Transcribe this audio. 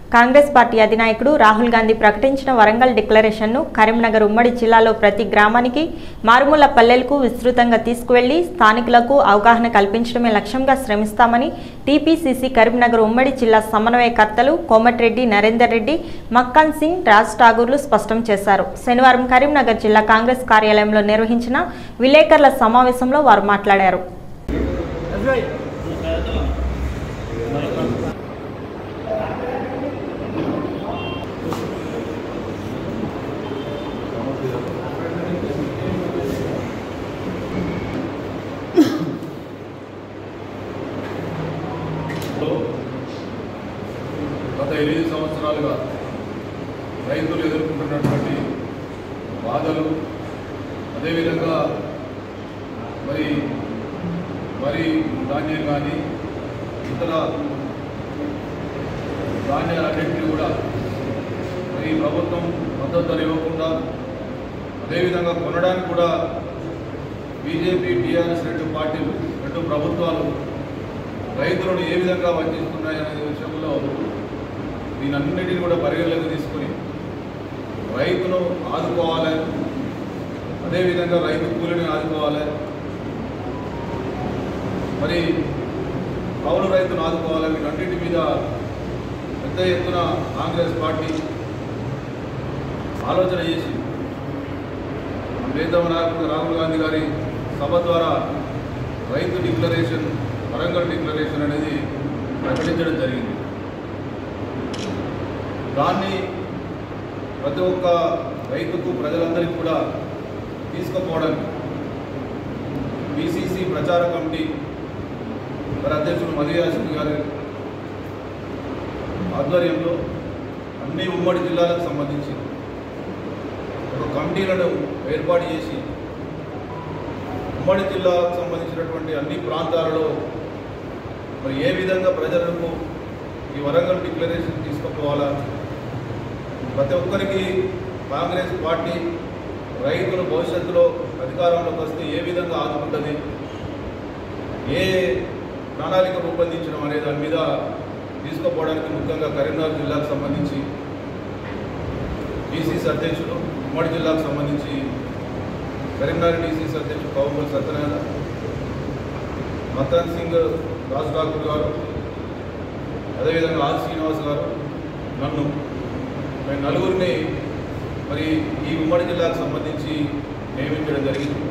Congress party అధినాయకుడు రాహుల్ గాంధీ ప్రకటించిన వరంగల్ డిక్లరేషన్ను కరీంనగర్ ఉమ్మడి జిల్లాలో ప్రతి గ్రామానికి మారుమూల పల్లెలకు విస్తృతంగా తీసుకువెళ్లి స్థానికులకు అవగాహన కల్పించడమే లక్ష్యంగా శ్రమిస్తామని టీపీసీసీ కరీంనగర్ ఉమ్మడి జిల్లా సమన్వయకర్తలు కోమటిరెడ్డి నరేందర్ రెడ్డి మక్కన్ సింగ్ రాజ్ ఠాగూర్లు స్పష్టం చేశారు శనివారం కరీంనగర్ జిల్లా కాంగ్రెస్ కార్యాలయంలో నిర్వహించిన విలేకరుల సమావేశంలో వారు మాట్లాడారు గత ఎనిమిది సంవత్సరాలుగా రైతులు ఎదుర్కొంటున్నటువంటి బాధలు అదేవిధంగా మరి వరి ధాన్యం కానీ ఇతర ధాన్యాలన్నింటినీ కూడా మరి ప్రభుత్వం మద్దతు ధర ఇవ్వకుండా అదేవిధంగా కొనడానికి కూడా బీజేపీ టీఆర్ఎస్ రెండు పార్టీలు రెండు ప్రభుత్వాలు రైతులను ఏ విధంగా వంచిస్తున్నాయనే విషయంలో దీనన్నిటిని కూడా పరిగణలోకి తీసుకొని రైతును ఆదుకోవాలి అదేవిధంగా రైతు కూలిని ఆదుకోవాలి మరి కౌలు రైతును ఆదుకోవాలి వీటన్నిటి మీద పెద్ద ఎత్తున కాంగ్రెస్ పార్టీ ఆలోచన చేసి ప్రీతమ నాయకుడు రాహుల్ గాంధీ గారి సభ ద్వారా రైతు డిక్లరేషన్ వరంగల్ డిక్లరేషన్ అనేది ప్రకటించడం జరిగింది దాన్ని ప్రతి ఒక్క రైతుకు ప్రజలందరికీ కూడా తీసుకుపోవడానికి బీసీసీ ప్రచార కమిటీ మరి అధ్యక్షుడు మధుయాసింగ్ గారి ఆధ్వర్యంలో అన్ని ఉమ్మడి జిల్లాలకు సంబంధించి ఒక కమిటీలను ఏర్పాటు చేసి ఉమ్మడి జిల్లాకు సంబంధించినటువంటి అన్ని ప్రాంతాలలో మరి ఏ విధంగా ప్రజలకు ఈ వరంగల్ డిక్లరేషన్ తీసుకుపోవాలా ప్రతి ఒక్కరికి కాంగ్రెస్ పార్టీ రైతులు భవిష్యత్తులో అధికారంలోకి వస్తే ఏ విధంగా ఆదుకుంటుంది ఏ ప్రణాళిక రూపొందించడం అనే దాని మీద తీసుకుపోవడానికి ముఖ్యంగా కరీంనగర్ జిల్లాకు సంబంధించి డీసీసీ అధ్యక్షులు ఉమ్మడి జిల్లాకు సంబంధించి కరీంనగర్ డీసీసీ అధ్యక్షుడు కౌంబల్ సత్యనారాయణ మతన్ సింగ్ రాజ్ ఠాకూర్ గారు అదేవిధంగా ఆర్ శ్రీనివాస్ గారు నన్ను మేము నలుగురిని మరి ఈ ఉమ్మడి జిల్లాకు సంబంధించి నియమించడం జరిగింది